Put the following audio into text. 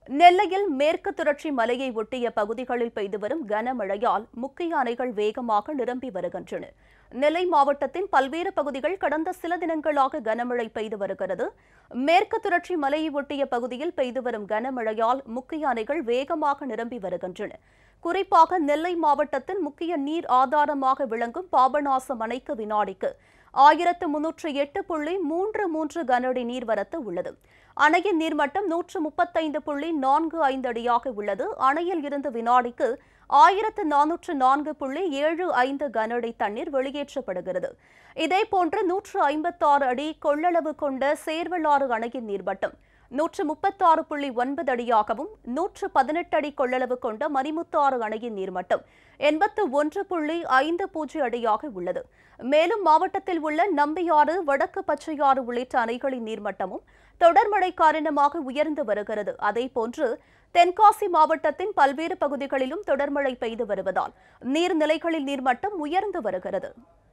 நெல்லையில் மேற்கு தொடர்ச்சி மலையை ஒட்டிய பகுதிகளில் பெய்து வரும் கனமழையால் முக்கிய அணைகள் வேகமாக நிரம்பி வருகின்றன நெல்லை மாவட்டத்தின் பல்வேறு பகுதிகள் கடந்த சில தினங்களாக கனமழை பெய்து வருகிறது மேற்கு தொடர்ச்சி மலையை ஒட்டிய பகுதியில் பெய்து வரும் கனமழையால் முக்கிய அணைகள் வேகமாக நிரம்பி வருகின்றன குறிப்பாக நெல்லை மாவட்டத்தின் முக்கிய நீர் ஆதாரமாக விளங்கும் பாபநாசம் அணைக்கு வினாடிக்கு ஆயிரத்து முன்னூற்று எட்டு புள்ளி மூன்று மூன்று கனஅடி நீர்வரத்து உள்ளது அணையின் நீர்மட்டம் நூற்று முப்பத்தைந்து புள்ளி நான்கு ஐந்து அடியாக உள்ளது அணையில் இருந்து வினாடிக்கு ஆயிரத்து நானூற்று நான்கு புள்ளி ஏழு ஐந்து கனஅடி தண்ணீர் வெளியேற்றப்படுகிறது இதேபோன்று நூற்று ஐம்பத்தாறு அடி கொள்ளளவு கொண்ட சேர்வலாறு அணையின் நீர்மட்டம் நூற்று முப்பத்தாறு புள்ளி ஒன்பது அடியாகவும் நூற்று பதினெட்டு அடி கொள்ளளவு கொண்ட மணிமுத்தாறு அணையின் நீர்மட்டம் எண்பத்து ஒன்று புள்ளி ஐந்து பூஜ்ஜிய அடியாக உள்ளது மேலும் மாவட்டத்தில் உள்ள நம்பியாறு வடக்கு பச்சையாறு உள்ளிட்ட அணைகளின் நீர்மட்டமும் தொடர்மழை காரணமாக உயர்ந்து வருகிறது அதேபோன்று தென்காசி மாவட்டத்தின் பல்வேறு பகுதிகளிலும் தொடர்மழை பெய்து வருவதால் நீர்நிலைகளில் நீர்மட்டம் உயர்ந்து வருகிறது